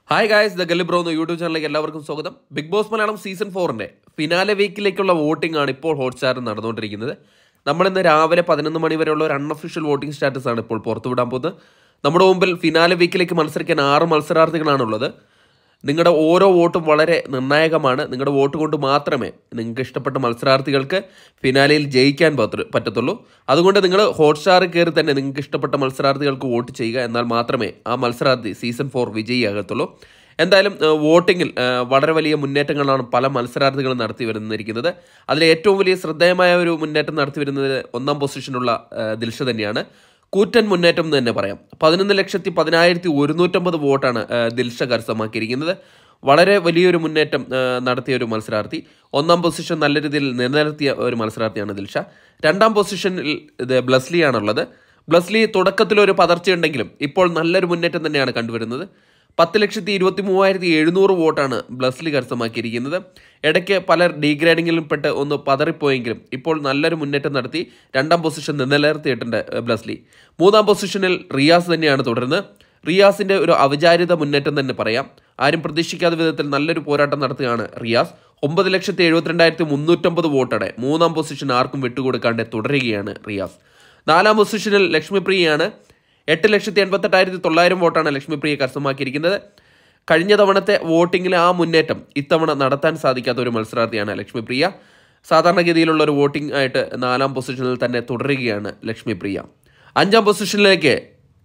hi guys the ഗലിബ്രോ എന്ന YouTube ചാനലിലേക്ക് എല്ലാവർക്കും സ്വാഗതം ബിഗ് ബോസ് മലയാളം സീസൺ ഫോറിന്റെ ഫിനാലെ വീക്കിലേക്കുള്ള വോട്ടിംഗ് ആണ് ഇപ്പോൾ ഹോട്ട്സ്റ്റാറിൽ നടന്നുകൊണ്ടിരിക്കുന്നത് നമ്മളിന്ന് രാവിലെ പതിനൊന്ന് മണി വരെയുള്ള ഒരു അൺഒഫീഷ്യൽ വോട്ടിംഗ് സ്റ്റാറ്റസ് ആണ് ഇപ്പോൾ പുറത്തുവിടാൻ പോകുന്നത് നമ്മുടെ മുമ്പിൽ ഫിനാലെ വീക്കിലേക്ക് മത്സരിക്കാൻ ആറ് മത്സരാർത്ഥികളാണുള്ളത് നിങ്ങളുടെ ഓരോ വോട്ടും വളരെ നിർണായകമാണ് നിങ്ങളുടെ വോട്ട് കൊണ്ട് മാത്രമേ നിങ്ങൾക്ക് ഇഷ്ടപ്പെട്ട മത്സരാർത്ഥികൾക്ക് ഫിനാലയിൽ ജയിക്കാൻ പറ്റ- പറ്റത്തുള്ളൂ അതുകൊണ്ട് നിങ്ങൾ ഹോട്ട്സ്റ്റാറിൽ കയറി തന്നെ നിങ്ങൾക്ക് ഇഷ്ടപ്പെട്ട മത്സരാർത്ഥികൾക്ക് വോട്ട് ചെയ്യുക എന്നാൽ മാത്രമേ ആ മത്സരാർത്ഥി സീസൺ ഫോർ വിജയിയാകത്തുള്ളൂ എന്തായാലും ഏഹ്, വോട്ടിങ്ങിൽ ഏഹ്, വളരെ വലിയ മുന്നേറ്റങ്ങളാണ് പല മത്സരാർത്ഥികളും നടത്തി വരുന്നിരിക്കുന്നത് അതിൽ ഏറ്റവും വലിയ ശ്രദ്ധേയമായ ഒരു മുന്നേറ്റം നടത്തി വരുന്നത് ഒന്നാം പൊസിഷനുള്ള ഏഹ്, ദിൽഷ തന്നെയാണ് കൂറ്റൻ മുന്നേറ്റം എന്ന് തന്നെ പറയാം പതിനൊന്ന് ലക്ഷത്തി പതിനായിരത്തി ഒരുന്നൂറ്റമ്പത് വോട്ടാണ് ആ, ദിൽഷ കരസ്ഥമാക്കിയിരിക്കുന്നത് വളരെ വലിയൊരു മുന്നേറ്റം ആ, നടത്തിയ ഒരു മത്സരാർത്ഥി ഒന്നാം പൊസിഷൻ നല്ല രീതിയിൽ നിലനിർത്തിയ ഒരു മത്സരാർത്ഥിയാണ് ദിൽഷ രണ്ടാം പൊസിഷനിൽ ഇത് ബ്ലസ്ലിയാണുള്ളത് ബ്ലസ്ലി തുടക്കത്തിലൊരു പതർച്ചയുണ്ടെങ്കിലും ഇപ്പോൾ നല്ലൊരു മുന്നേറ്റം തന്നെയാണ് കണ്ടുവരുന്നത് പത്ത് ലക്ഷത്തി ഇരുപത്തി മൂവായിരത്തി എഴുന്നൂറ് വോട്ടാണ് ബ്ലസ്ലി കരസ്ഥമാക്കിയിരിക്കുന്നത് ഇടയ്ക്ക് പലർ ഡീഗ്രേഡിങ്ങിലും പെട്ട് ഒന്ന് പതറിപ്പോയെങ്കിലും ഇപ്പോൾ നല്ലൊരു മുന്നേറ്റം നടത്തി രണ്ടാം പൊസിഷൻ നിലനിർത്തിയിട്ടുണ്ട് ഏഹ്, ബ്ലസ്ലി മൂന്നാം പൊസിഷനിൽ റിയാസ് തന്നെയാണ് തുടരുന്നത് റിയാസിന്റെ ഒരു അവിചാരിത മുന്നേറ്റം തന്നെ പറയാം ആരും പ്രതീക്ഷിക്കാത്ത വിധത്തിൽ നല്ലൊരു പോരാട്ടം നടത്തുകയാണ് റിയാസ് ഒമ്പത് ലക്ഷത്തി എഴുപത്തിരണ്ടായിരത്തി മുന്നൂറ്റമ്പത് വോട്ടോടെ മൂന്നാം പൊസിഷൻ ആർക്കും വിട്ടുകൊടുക്കാണ്ട് തുടരുകയാണ് റിയാസ് നാലാം പൊസിഷനിൽ ലക്ഷ്മിപ്രിയയാണ് എട്ട് ലക്ഷത്തി എൺപത്തെട്ടായിരത്തി തൊള്ളായിരം വോട്ടാണ് ലക്ഷ്മിപ്രിയ കരസ്ഥമാക്കിയിരിക്കുന്നത് കഴിഞ്ഞ തവണത്തെ വോട്ടിങ്ങിലെ ആ മുന്നേറ്റം ഇത്തവണ നടത്താൻ സാധിക്കാത്ത ഒരു മത്സരാർത്ഥിയാണ് ലക്ഷ്മിപ്രിയ സാധാരണഗതിയിലുള്ള ഒരു വോട്ടിംഗ് ആയിട്ട് നാലാം പൊസിഷനിൽ തന്നെ തുടരുകയാണ് ലക്ഷ്മിപ്രിയ അഞ്ചാം പൊസിഷനിലേക്ക്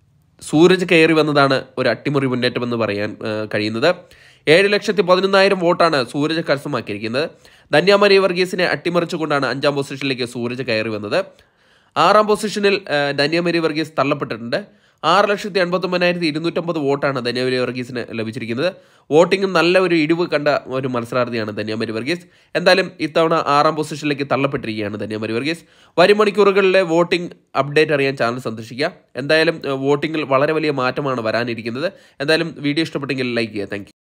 സൂരജ് കയറി വന്നതാണ് ഒരു അട്ടിമറി മുന്നേറ്റം എന്ന് പറയാൻ ആ, കഴിയുന്നത് ഏഴ് ലക്ഷത്തി പതിനൊന്നായിരം വോട്ടാണ് സൂരജ് കരസ്ഥമാക്കിയിരിക്കുന്നത് ധന്യാമരി വർഗീസിനെ അട്ടിമറിച്ചുകൊണ്ടാണ് അഞ്ചാം പൊസിഷനിലേക്ക് സൂരജ് കയറി വന്നത് ആറാം പൊസിഷനിൽ ആ, ധന്യാമരി വർഗീസ് തള്ളപ്പെട്ടിട്ടുണ്ട് ആറ് ലക്ഷത്തി എൺപത്തൊമ്പതിനായിരത്തി ഇരുന്നൂറ്റമ്പത് വോട്ടാണ് ധന്യാമരി വർഗീസിന് ലഭിച്ചിരിക്കുന്നത് വോട്ടിംഗും നല്ല ഒരു ഇടിവ് കണ്ട ഒരു മത്സരാർത്ഥിയാണ് ധന്യാമരി വർഗീസ് എന്തായാലും ഇത്തവണ ആറാം പൊസിഷനിലേക്ക് തള്ളപ്പെട്ടിരിക്കുകയാണ് ധന്യാമരി വർഗീസ് വരും മണിക്കൂറുകളിലെ വോട്ടിംഗ് അപ്ഡേറ്റ് അറിയാൻ ചാനൽ സന്ദർശിക്കുക എന്തായാലും വോട്ടിങ്ങിൽ വളരെ വലിയ മാറ്റമാണ് വരാനിരിക്കുന്നത് എന്തായാലും വീഡിയോ ഇഷ്ടപ്പെട്ടെങ്കിൽ ലൈക്ക് ചെയ്യുക താങ്ക്